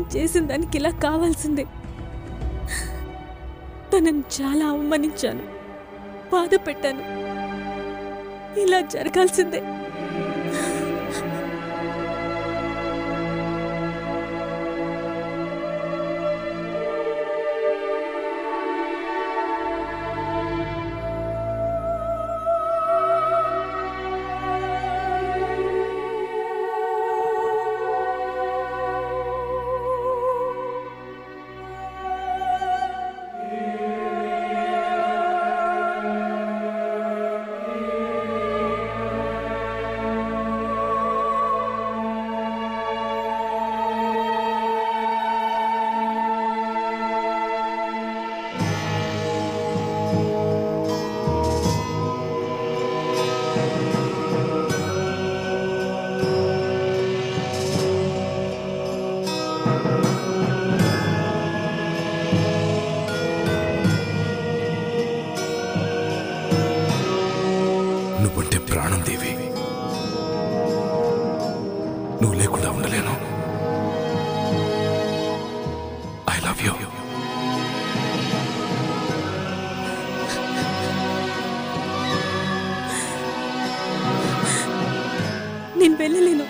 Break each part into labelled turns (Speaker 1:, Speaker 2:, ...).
Speaker 1: నేను చేసిన దానికి ఇలా కావాల్సిందే తనని చాలా అవమానించాను బాధ పెట్టాను ఇలా జరగాల్సిందే
Speaker 2: నువ్వంటే ప్రాణం దేవి నువ్వు లేకుండా ఉండలేను ఐ లవ్ యూ
Speaker 1: నేను వెళ్ళలేను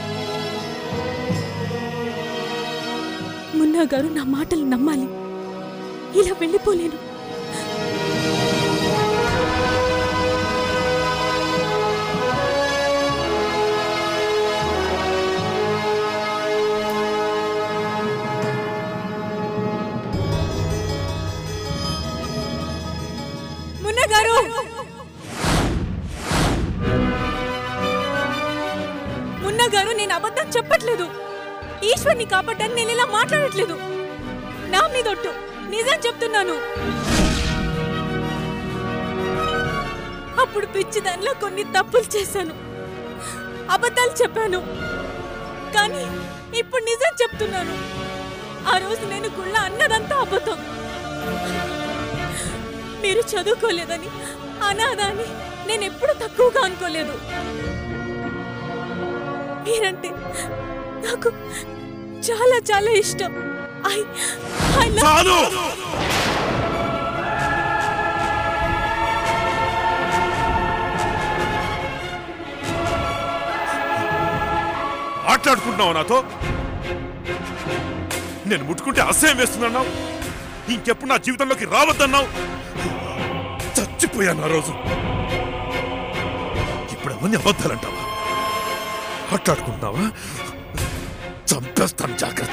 Speaker 1: మున్నా గారు నా మాటలు నమ్మాలి ఇలా వెళ్ళిపోలేను మున్నా గారు మున్నా గారు నేను అబద్ధం చెప్పట్లేదు ఈశ్వర్ని కాపాడని నేను ఇలా మాట్లాడట్లేదు నా మీదొట్టు నిజం చెప్తున్నాను అప్పుడు పిచ్చి దానిలో కొన్ని తప్పులు చేశాను అబద్ధాలు చెప్పాను కానీ ఇప్పుడు నిజం చెప్తున్నాను ఆ రోజు నేను గుళ్ళ అన్నదంతా అబద్ధం మీరు చదువుకోలేదని అనాథ అని నేను ఎప్పుడు తక్కువగా అనుకోలేదు మీరంటే నాకు చాలా చాలా ఇష్టం ఐ ఐ లవ్
Speaker 2: చాలు మాట్లాడుకుంటున్నావు నాతో నేను ముట్టుకుంటే అసహ్యం వేస్తున్నావు ఇంకెప్పుడు నా జీవితంలోకి రావద్దన్నావు చచ్చిపోయాను ఆ రోజు ఇప్పుడు అవన్నీ అబద్ధాలంటావా మాట్లాడుకుంటున్నావా చంపేస్తాను జాగ్రత్త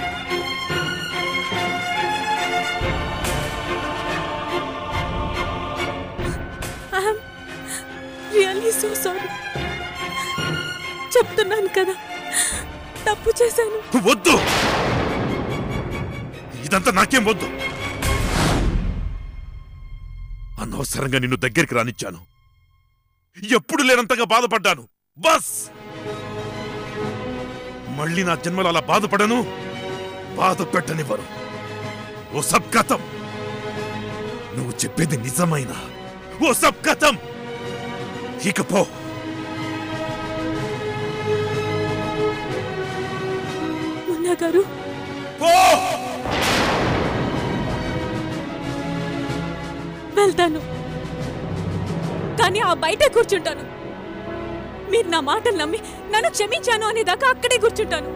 Speaker 1: ఐఎమ్ రియల్లీ సో సారీ చెప్తున్నాను కదా తప్పు చేశాను
Speaker 2: వద్దు ఇదంతా నాకేం వద్దు అనవసరంగా నిన్ను దగ్గరికి రానిచ్చాను ఎప్పుడు లేనంతగా బాధపడ్డాను బస్ మళ్ళీ నా జన్మలో అలా బాధపడను బాధ పెట్టనివ్వరు ఓ సబ్ కథం నువ్వు చెప్పేది నిజమైన ఓ సబ్ కథం ఇకపో
Speaker 1: మున్నా గారు
Speaker 2: పో
Speaker 1: వెళ్తాను కానీ ఆ బయటే కూర్చుంటాను మీరు నా మాటలు నమ్మి నన్ను క్షమించాను అనేదాకా అక్కడే కూర్చుంటాను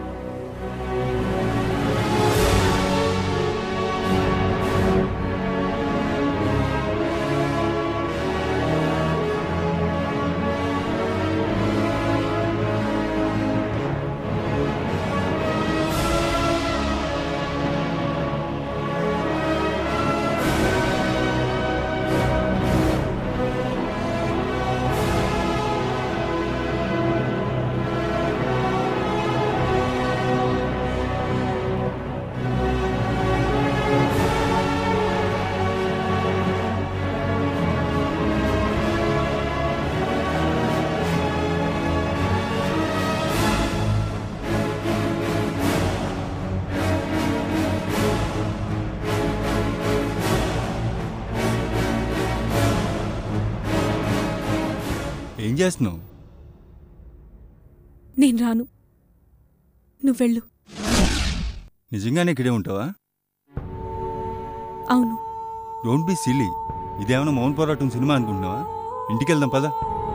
Speaker 3: ఏం చేస్తున్నావు
Speaker 1: నేను రాను నువ్వెళ్ళు
Speaker 3: నిజంగానే ఇక్కడే ఉంటావా
Speaker 1: అవును
Speaker 3: డోంట్ బి సిల్లీ ఇదేమైనా మౌన్ పోరాటం సినిమా అనుకుంటున్నావా ఇంటికి వెళ్దాం పదా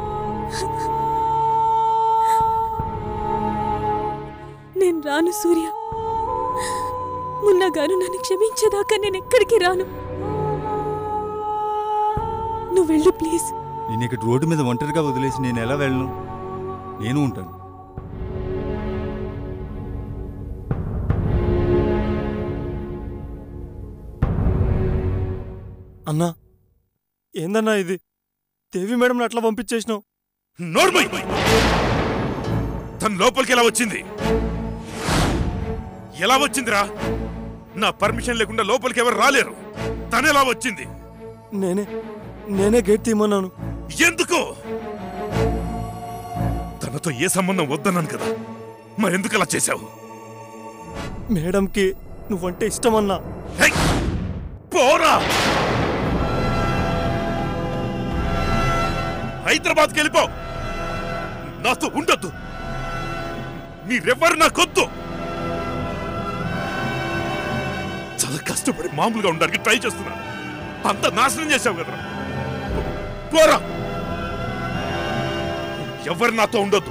Speaker 1: నేను రాను సూర్య మున్నగారు నన్ను క్షమించేదాకా నేను ఎక్కడికి రాను నువ్వు వెళ్ళు ప్లీజ్
Speaker 3: నేను ఇక్కడ రోడ్డు మీద ఒంటరిగా వదిలేసి నేను ఎలా వెళ్ళను నేను ఉంటాను
Speaker 4: అన్నా ఏందన్నా ఇది దేవి మేడం అట్లా పంపించేసినావు
Speaker 2: నోర్మై తన లోపలికి ఎలా వచ్చింది ఎలా వచ్చిందిరా నా పర్మిషన్ లేకుండా లోపలికి ఎవరు రాలేరు తను ఎలా వచ్చింది
Speaker 4: నేనే నేనే గేట్ తీయమన్నాను
Speaker 2: ఎందుకు తనతో ఏ సంబంధం వద్దన్నాను కదా మరెందుకు అలా చేశావు
Speaker 4: మేడంకి నువ్వంటే ఇష్టమన్నా
Speaker 2: హై! పోరా హైదరాబాద్కి వెళ్ళిపో నాతో ఉండొద్దు మీరెవ్వరు నాకొద్దు చాలా కష్టపడి మామూలుగా ఉండడానికి ట్రై చేస్తున్నా అంత నాశనం చేశావు కదరా పోరా ఎవరు నాతో ఉండొద్దు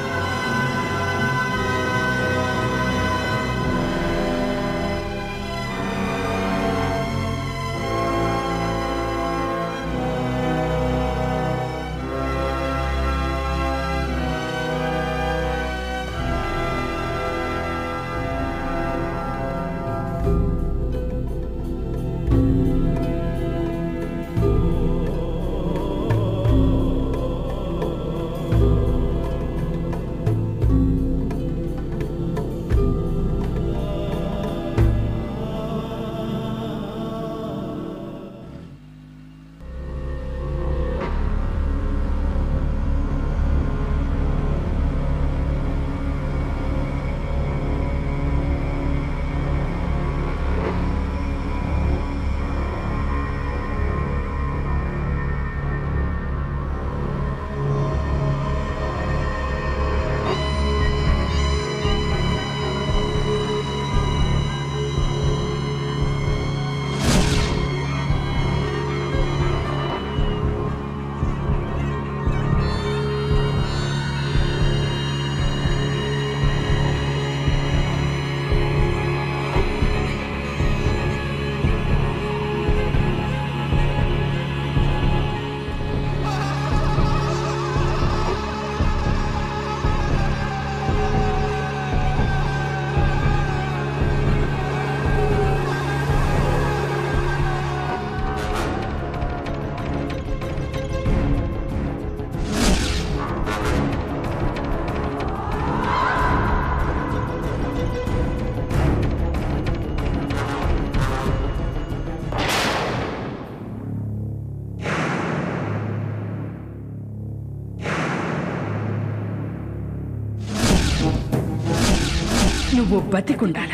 Speaker 5: నువ్వు బతికుండాలా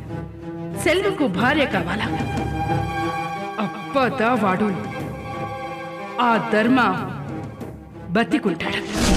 Speaker 5: సెల్వకు భార్య కావాలా అప్పదా వాడు ఆ ధర్మ బతికుంటాడు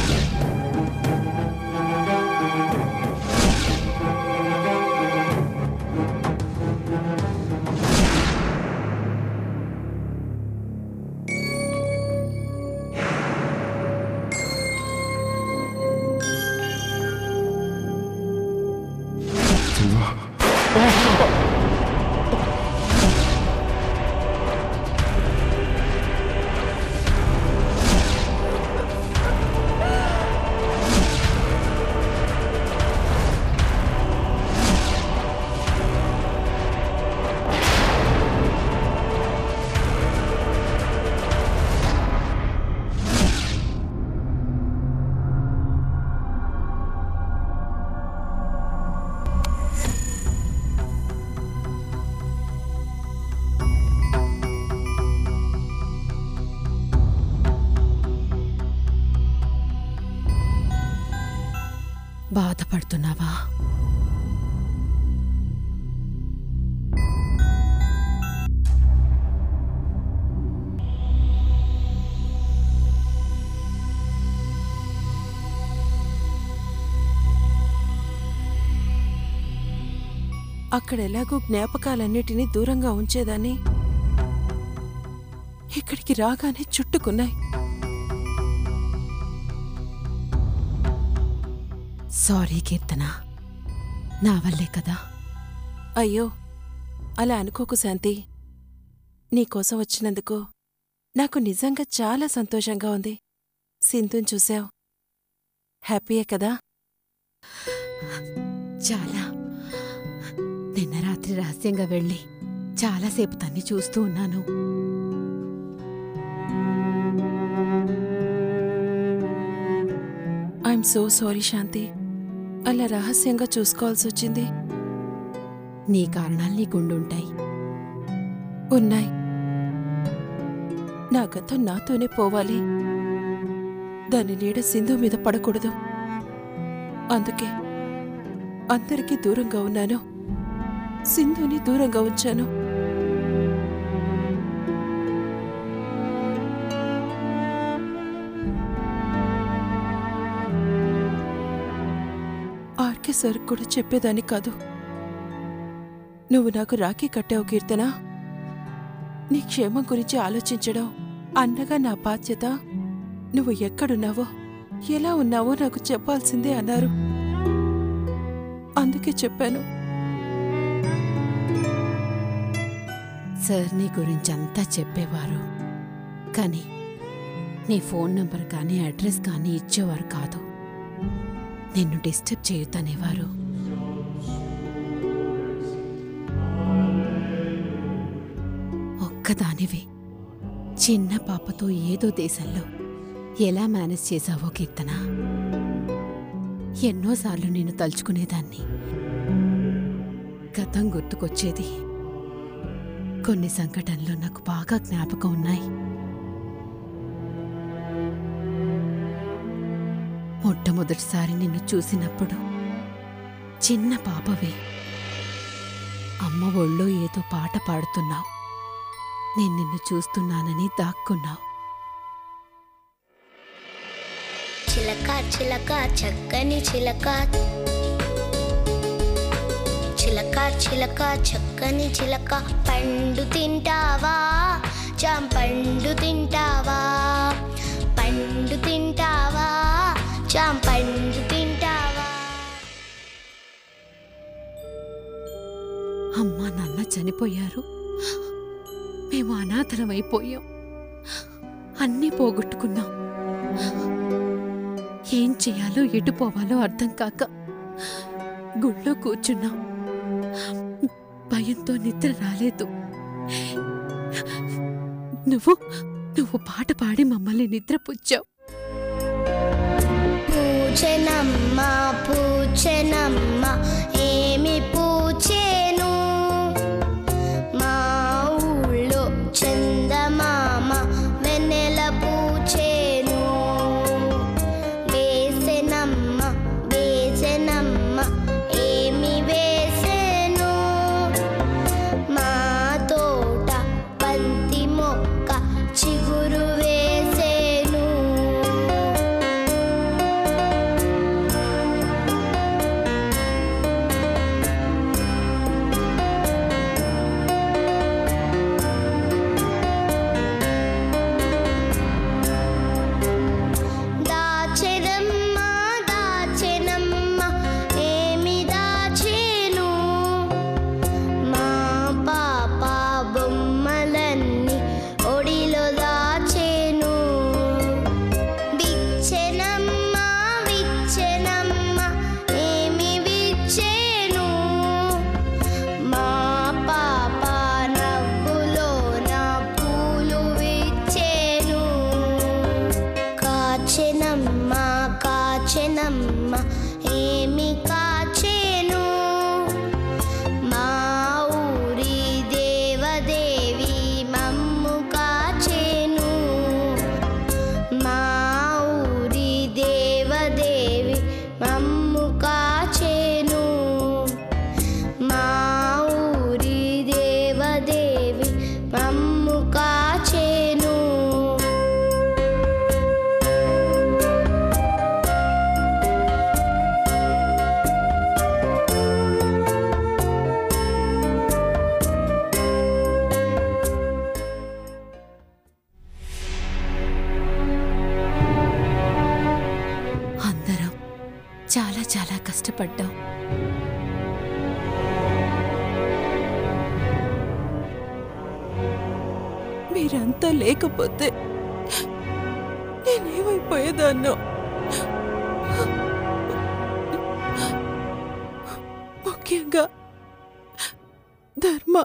Speaker 1: బాధపడుతున్నావా
Speaker 6: అక్కడ ఎలాగో జ్ఞాపకాలన్నిటినీ దూరంగా ఉంచేదాన్ని ఇక్కడికి రాగానే చుట్టుకున్నాయి
Speaker 7: సారీ కీర్తన నా వల్లే కదా
Speaker 6: అయ్యో అలా అనుకోకు శాంతి నీకోసం వచ్చినందుకు నాకు నిజంగా చాలా సంతోషంగా ఉంది సింధుని చూశావు హ్యాపీయే కదా
Speaker 7: చాలా నిన్న రాత్రి రహస్యంగా వెళ్ళి చాలాసేపు తన్ని చూస్తూ ఉన్నాను
Speaker 6: ఐఎమ్ సో సారీ శాంతి అలా రహస్యంగా చూసుకోవాల్సి వచ్చింది
Speaker 7: నీ కారణాలు నీకుండుంటాయి
Speaker 6: ఉన్నాయి నా గతం నాతోనే పోవాలి దాని నీడ సింధు మీద పడకూడదు అందుకే అందరికీ దూరంగా ఉన్నాను సింధుని దూరంగా ఉంచాను ఆర్కే సార్ కూడా చెప్పేదాన్ని కాదు నువ్వు నాకు రాఖీ కట్టావు కీర్తన నీ క్షేమం గురించి ఆలోచించడం అన్నగా నా బాధ్యత నువ్వు ఎక్కడున్నావో ఎలా ఉన్నావో నాకు చెప్పాల్సిందే అన్నారు అందుకే చెప్పాను
Speaker 7: సార్ నీ గురించి అంతా చెప్పేవారు కానీ నీ ఫోన్ నంబర్ కానీ అడ్రస్ కానీ ఇచ్చేవారు కాదు నిన్ను డిస్టర్బ్ చేయొద్దనేవారు ఒక్కదానివి చిన్న పాపతో ఏదో దేశంలో ఎలా మేనేజ్ చేశావో కీర్తన ఎన్నోసార్లు నేను తలుచుకునేదాన్ని గతం గుర్తుకొచ్చేది కొన్ని సంఘటనలు నాకు బాగా జ్ఞాపకం ఉన్నాయి మొట్టమొదటిసారి నిన్ను చూసినప్పుడు చిన్న పాపవే అమ్మ ఒళ్ళో ఏదో పాట పాడుతున్నావు నేను నిన్ను చూస్తున్నానని దాక్కున్నావు
Speaker 8: చిలక చిలక చక్కని చిలక చిలక చిలక చక్కని చిలక పండు తింటావా జాం పండు తింటావా పండు తింటావా జాం పండు తింటావా
Speaker 7: అమ్మా నాన్న చనిపోయారు మేము అనాథలమైపోయాం అన్నీ పోగొట్టుకున్నాం ఏం చేయాలో ఎటు పోవాలో అర్థం కాక గుళ్ళో కూర్చున్నాం భయంతో నిద్ర రాలేదు నువ్వు నువ్వు పాట పాడి మమ్మల్ని నిద్రపుచ్చావు
Speaker 8: పూచెనమ్మ పూచెనమ్మ ఏమి పూచేను మా ఊళ్ళో చందమామ వెన్నెల పూచేను వేసెనమ్మ వేసెనమ్మ ఏమి వేసెను మా తోట బంతి మొక్క చిగురు వేసేను దాచెనమ్మ దాచెనమ్మ ఏమి దాచెను మా పాప బొమ్మలన్నీ ఒడిలో దాచెను విచ్చెనమ్మ విచ్చెనమ్మ ఏమి విచ్చెను మా పాప నవ్వులో నా పూలు విచ్చెను కాచెనమ్మ కాచెనమ్మ ఏమి కాచెను మా ఊరి దేవదేవి మమ్ము కాచెను మా ఊరి దేవదేవి మమ్ము కాచెను మా ఊరి దేవదేవి మమ్ము కాచెను
Speaker 7: చాలా చాలా కష్టపడ్డావు
Speaker 6: మీరంతా లేకపోతే నేనేమైపోయేదాన్నో ముఖ్యంగా ధర్మ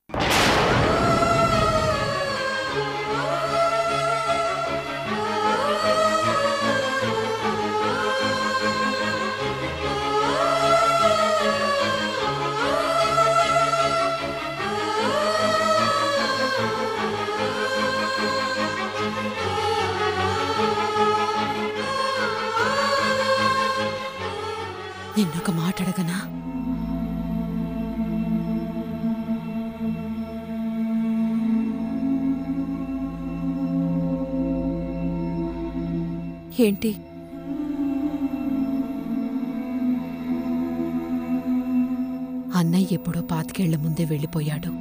Speaker 7: నిన్నొక మాట అడగనా
Speaker 6: ఏంటి
Speaker 7: అన్నయ్య ఎప్పుడో పాతికేళ్ల ముందే వెళ్ళిపోయాడు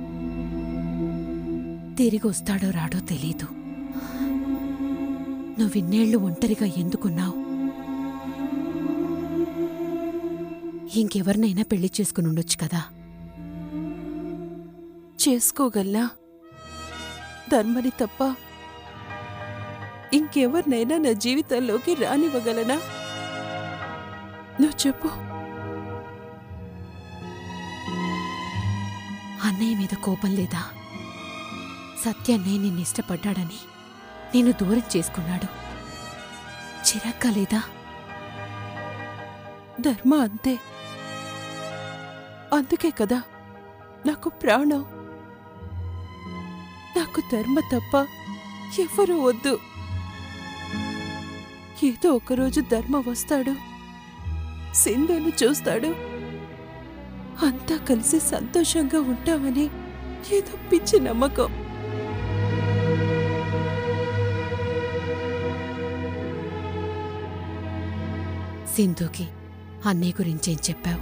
Speaker 7: తిరిగి వస్తాడో రాడో తెలీదు నువ్విన్నేళ్లు ఒంటరిగా ఎందుకున్నావు ఇంకెవరినైనా పెళ్లి చేసుకుని ఉండొచ్చు కదా
Speaker 6: చేసుకోగలనా ధర్మని తప్ప ఇంకెవరినైనా నా జీవితంలోకి రానివ్వగలనా నువ్వు చెప్పు
Speaker 7: అన్నయ్య మీద కోపం లేదా సత్యన్నయ్య నిన్ను ఇష్టపడ్డాడని నేను దూరం చేసుకున్నాడు చిరక్క లేదా
Speaker 6: ధర్మ అంతే అందుకే కదా నాకు ప్రాణం నాకు ధర్మ తప్ప ఎవరు వద్దు ఏదో ఒకరోజు ధర్మ వస్తాడు సింధును చూస్తాడు అంతా కలిసి సంతోషంగా ఉంటామని ఏదో పిచ్చి నమ్మకం
Speaker 7: సింధుకి అన్నయ్య గురించేం చెప్పావు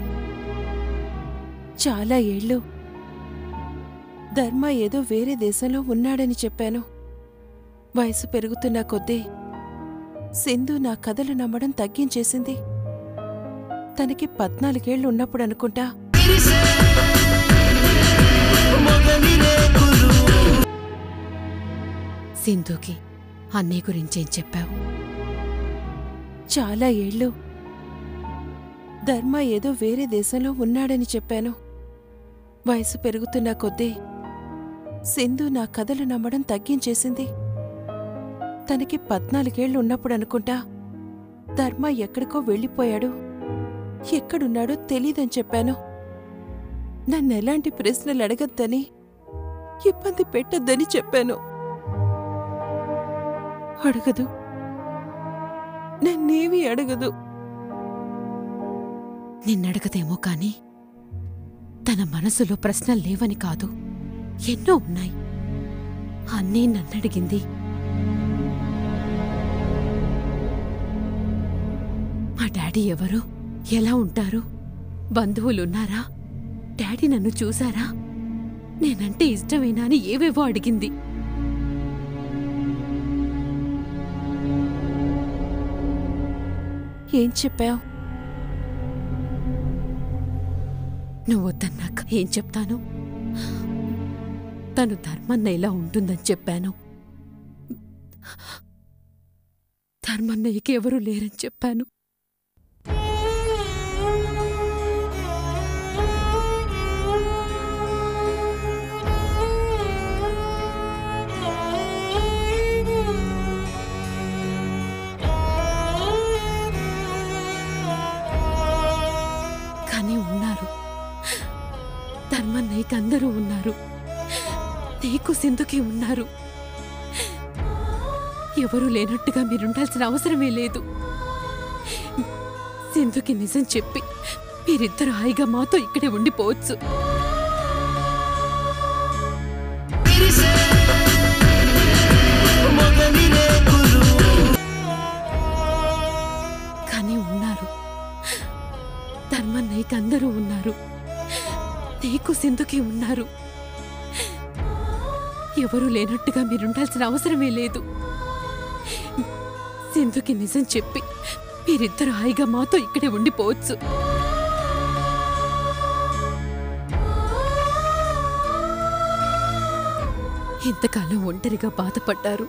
Speaker 6: చాలా ఏళ్ళు ధర్మ ఏదో వేరే దేశంలో ఉన్నాడని చెప్పాను వయసు పెరుగుతున్న కొద్దీ సింధు నా కథలు నమ్మడం తగ్గించేసింది తనకి పద్నాలుగేళ్లు ఉన్నప్పుడు అనుకుంటా
Speaker 7: సింధుకి అన్నయ్య గురించేం చెప్పావు
Speaker 6: చాలా ఏళ్ళు ధర్మ ఏదో వేరే దేశంలో ఉన్నాడని చెప్పాను వయసు పెరుగుతున్న కొద్దీ సింధు నా కథలు నమ్మడం తగ్గించేసింది తనకి పద్నాలుగేళ్లు ఉన్నప్పుడు అనుకుంటా ధర్మ ఎక్కడికో వెళ్ళిపోయాడు ఎక్కడున్నాడో తెలీదని చెప్పాను నన్నెలాంటి ప్రశ్నలు అడగద్దని ఇబ్బంది పెట్టొద్దని చెప్పాను అడగదు నన్నేమీ అడగదు
Speaker 7: నిన్నడగదేమో కాని తన మనసులో ప్రశ్నలు లేవని కాదు ఎన్నో ఉన్నాయి అన్నీ నన్నడిగింది మా డాడీ ఎవరు ఎలా ఉంటారు బంధువులున్నారా డాడీ నన్ను చూసారా నేనంటే ఇష్టమేనా అని ఏవేవో అడిగింది
Speaker 6: ఏం చెప్పావు
Speaker 7: నువ్వు వద్దన్నాక ఏం చెప్తాను తను ధర్మన్న ఇలా ఉంటుందని చెప్పాను ధర్మన్నయ్యకి ఎవరూ లేరని చెప్పాను కానీ ఉన్నారు ధర్మన్నయ్యకి అందరూ ఉన్నారు నీకు సింధుకి ఉన్నారు ఎవరూ లేనట్టుగా మీరుండాల్సిన అవసరమే లేదు సింధుకి నిజం చెప్పి మీరిద్దరు హాయిగా మాతో ఇక్కడే ఉండిపోవచ్చు కానీ ఉన్నారు ధర్మన్నయ్యకి అందరూ ఉన్నారు నీకు సింధుకి ఉన్నారు ఎవరూ లేనట్టుగా మీరుండాల్సిన అవసరమే లేదు సింధుకి నిజం చెప్పి మీరిద్దరు హాయిగా మాతో ఇక్కడే ఉండిపోవచ్చు ఇంతకాలం ఒంటరిగా బాధపడ్డారు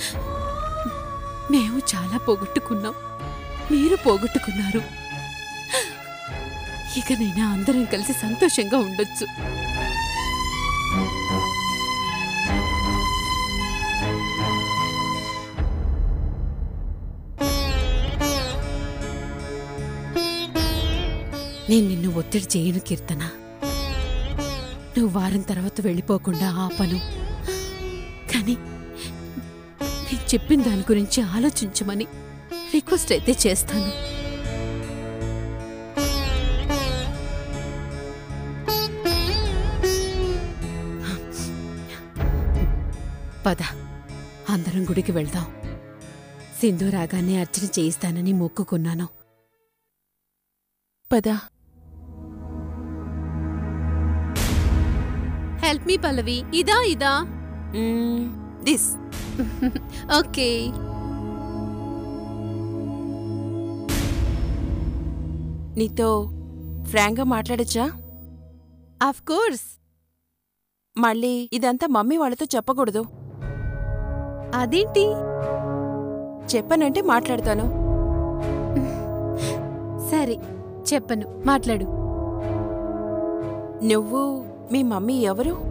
Speaker 7: మేము చాలా పోగొట్టుకున్నాం మీరు పోగొట్టుకున్నారు ఇకనైనా అందరం కలిసి సంతోషంగా ఉండొచ్చు నేను నిన్ను ఒత్తిడి చేయను కీర్తన నువ్వు వారం తర్వాత వెళ్ళిపోకుండా ఆపను కానీ నేను చెప్పిన దాని గురించి ఆలోచించమని రిక్వెస్ట్ అయితే చేస్తాను పద అందరం గుడికి వెళ్దాం సింధు రాగానే అర్చన చేయిస్తానని మొక్కుకున్నాను
Speaker 6: పదా
Speaker 7: హెల్ప్ మీ పల్లవి ఇదా ఇదా
Speaker 6: దిస్
Speaker 7: ఓకే
Speaker 6: నీతో ఫ్రాంక్గా మాట్లాడచ్చా
Speaker 7: ఆఫ్ కోర్స్
Speaker 6: మళ్ళీ ఇదంతా మమ్మీ వాళ్ళతో చెప్పకూడదు
Speaker 7: అదేంటి
Speaker 6: చెప్పనంటే మాట్లాడతాను
Speaker 7: సరే చెప్పను మాట్లాడు
Speaker 6: నువ్వు మీ మమ్మీ ఎవరు